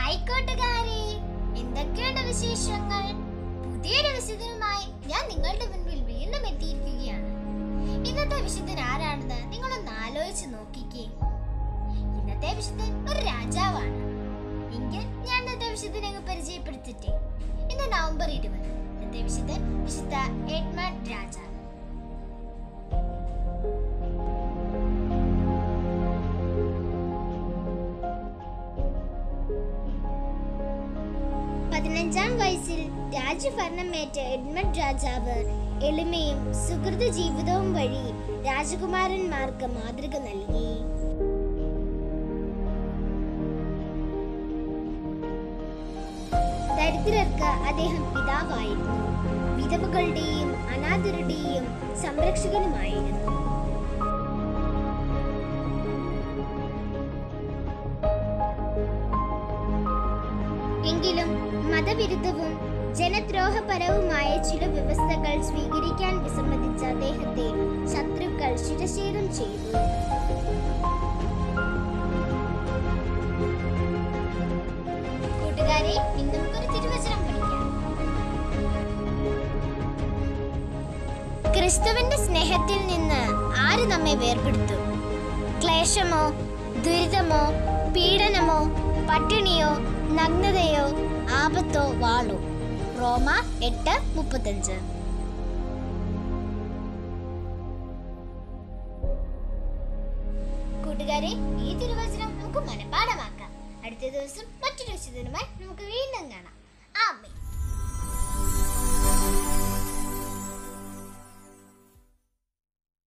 hi കൂട്ടുകാരെ എന്തൊക്കെയുണ്ട് വിശേഷങ്ങൾ പുതിയൊരു വിശുദ്ധനുമായി ഞാൻ നിങ്ങളുടെ മുൻപിൽ വീണ്ടും എത്തിയിരിക്കുകയാണ് ഇന്നത്തെ വിശുദ്ധൻ ആരാണെന്ന് നിങ്ങളൊന്ന് ആലോചിച്ച് നോക്കിക്കേ ഇന്നത്തെ വിശുദ്ധൻ ഒരു രാജാവാണ് എങ്കിൽ ഞാൻ ഇന്നത്തെ വിശുദ്ധനെ അങ്ങ് പരിചയപ്പെടുത്തിട്ടെ ഇന്ന് നവംബർ ഇരുപത് ഇന്നത്തെ വിശുദ്ധൻ വിശുദ്ധ എഡ്മണ്ട് രാജാവ് പതിനഞ്ചാം വയസ്സിൽ രാജ്യഭരണമേറ്റ എഡ്മണ്ട് രാജാവ് എളിമയും സുഹൃത ജീവിതവും വഴി രാജകുമാരന്മാർക്ക് മാതൃക നൽകി ദരിദ്രർക്ക് അദ്ദേഹം പിതാവായിരുന്നു വിധവകളുടെയും അനാഥരുടെയും സംരക്ഷകനുമായിരുന്നു എങ്കിലും മതവിരുദ്ധവും ജനദ്രോഹപരവുമായ ചില വ്യവസ്ഥകൾ സ്വീകരിക്കാൻ വിസമ്മതിച്ച അദ്ദേഹത്തെ ശത്രുക്കൾ ശിരച്ഛേദം ചെയ്തു കൂട്ടുകാരെ ഇന്ന് നമുക്കൊരു തിരുവചനം പഠിക്കാം ക്രിസ്തുവിന്റെ സ്നേഹത്തിൽ നിന്ന് ആര് നമ്മെ വേർപെടുത്തും ക്ലേശമോ ദുരിതമോ പീഡനമോ പട്ടിണിയോ നഗ്നതയോ ആപത്തോ വാളോ റോമ എട്ട് മുപ്പത്തഞ്ച് കൂട്ടുകാരെ ഈ തിരുവചനം നമുക്ക് മനഃപ്പാടമാക്കാം അടുത്ത ദിവസം മറ്റൊരു വിശുദ്ധനുമായി നമുക്ക് വീണ്ടും കാണാം ആമേ